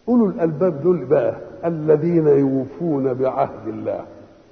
أولو الألباب دول بقى الذين يوفون بعهد الله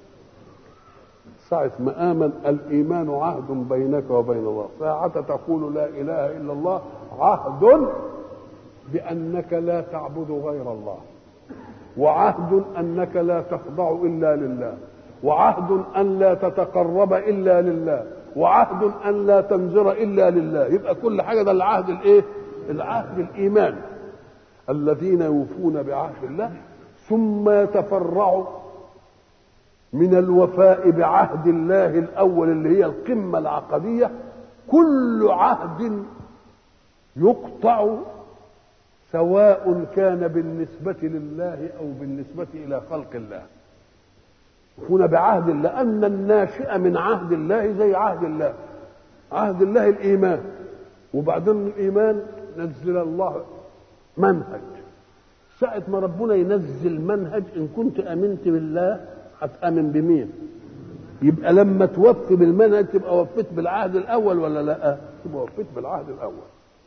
ساعة ما آمن الإيمان عهد بينك وبين الله ساعة تقول لا إله إلا الله عهد بأنك لا تعبد غير الله وعهد أنك لا تخضع إلا لله وعهد أن لا تتقرب إلا لله وعهد أن لا تنذر إلا لله يبقى كل حاجة ده العهد الإيه العهد الإيمان الذين يوفون بعهد الله ثم يتفرعوا من الوفاء بعهد الله الاول اللي هي القمه العقديه كل عهد يقطع سواء كان بالنسبه لله او بالنسبه الى خلق الله هنا بعهد الله ان الناشئ من عهد الله زي عهد الله عهد الله الايمان وبعدين الايمان نزل الله منهج ساعة ما ربنا ينزل منهج إن كنت آمنت بالله هتآمن بمين؟ يبقى لما توفي بالمنهج تبقى وفيت بالعهد الأول ولا لا؟ تبقى وفيت بالعهد الأول.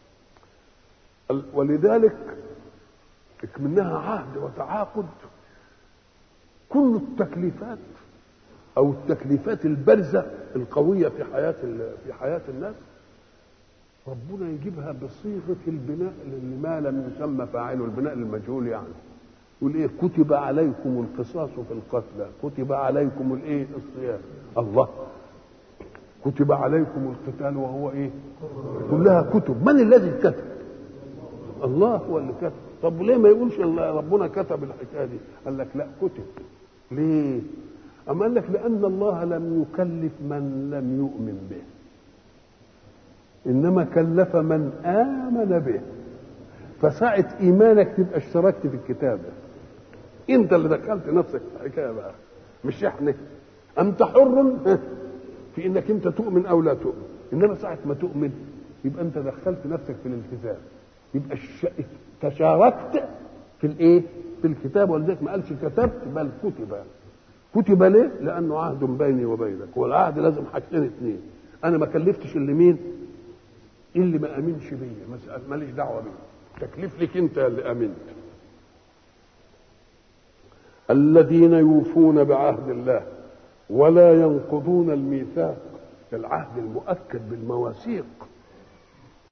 ولذلك منها عهد وتعاقد كل التكليفات أو التكليفات البارزة القوية في حياة في حياة الناس ربنا يجيبها بصيغه البناء لما لم يسمى فاعله البناء للمجهول يعني يقول ايه كتب عليكم القصاص في القتلى كتب عليكم الايه الصيام الله كتب عليكم القتال وهو ايه كلها كتب من الذي كتب الله هو اللي كتب طب ليه ما يقولش ربنا كتب الحكايه دي قال لك لا كتب ليه أما قال لك لأن الله لم يكلف من لم يؤمن به انما كلف من امن به فساعة ايمانك تبقى اشتركت في الكتابة انت اللي دخلت نفسك في الحكاية بقى مش احنا انت حر في انك انت تؤمن او لا تؤمن انما ساعة ما تؤمن يبقى انت دخلت نفسك في الالتزام يبقى الش... تشاركت في الايه في الكتاب ولذلك ما قالش كتبت بل كتب كتب ليه لانه عهد بيني وبينك والعهد لازم حاجتين اثنين انا ما كلفتش اللي مين اللي ما امنش بيا ماليش دعوه بيه تكليف لك انت اللي امنت الذين يوفون بعهد الله ولا ينقضون الميثاق العهد المؤكد بالمواثيق